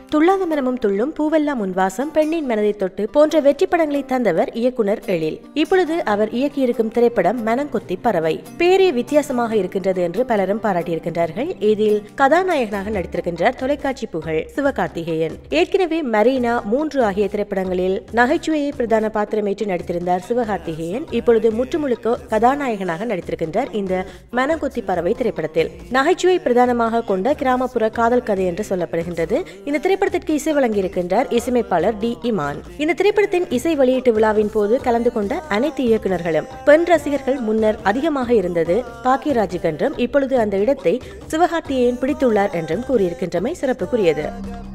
துள்ளாத மனமும் துள்ளும் பூவெல்லாம் உன்வாசம் பெண்ணின் மனதை தொட்டு போன்ற வெற்றி படங்களை தந்தவர் இயக்குனர் எழில் இப்பொழுது அவர் இயக்கியிருக்கும் திரைப்படம் மனங்கொத்தி பறவை பேரே வித்தியாசமாக இருக்கின்றது என்று பலரும் பாராட்டியிருக்கின்றார்கள் இதில் கதாநாயகனாக நடித்திருக்கின்றார் தொலைக்காட்சி புகழ் சிவகார்த்திகேயன் ஏற்கனவே மரீனா மூன்று ஆகிய திரைப்படங்களில் நகைச்சுவையை பிரதான பாத்திரமேற்று நடித்திருந்தார் சிவகார்த்திகேயன் இப்பொழுது முற்றுமுழுக்க கதாநாயகனாக நடித்திருக்கின்றார் இந்த மனங்கொத்தி பறவை திரைப்படத்தில் நகைச்சுவை பிரதானமாக கொண்ட கிராமப்புற காதல் கதை என்று சொல்லப்படுகின்றது இந்த திரைப்படத்திற்கு இசை வழங்கியிருக்கின்றார் இசையமைப்பாளர் டி இமான் இந்த திரைப்படத்தின் இசை வெளியீட்டு விழாவின் போது கலந்து கொண்ட அனைத்து இயக்குநர்களும் பெண் ரசிகர்கள் முன்னர் அதிகமாக இருந்தது பாக்கியராஜுக்கு என்றும் இப்பொழுது அந்த இடத்தை சிவகார்த்திகேயன் பிடித்துள்ளார் என்றும் கூறியிருக்கின்றமை சிறப்புக்குரியது